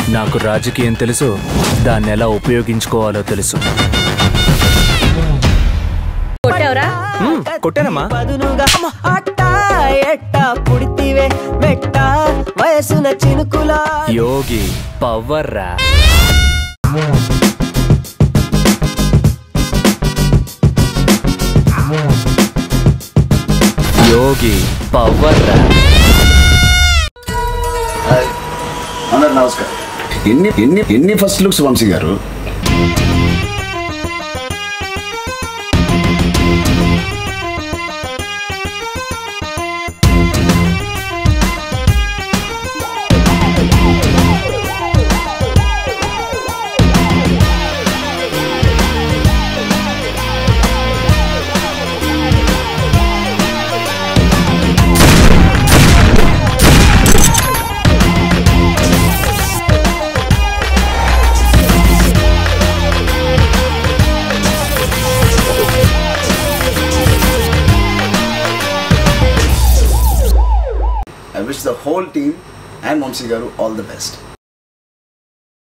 నాకు రాజకీయం తెలుసు దాన్ని ఎలా ఉపయోగించుకోవాలో తెలుసు కొట్టావురా మ్మ్, కొట్టానమ్మా పదునుగా అట్ట ఎట్ట పుడితివే మెట్ట వయసున చినుకులా యోగి పవర్ రా యోగి పవర్ రా అందరు నమస్కారం ఎన్ని ఎన్ని ఎన్ని first looks Vamsi garu I wish the whole team and Vamsi garu all the best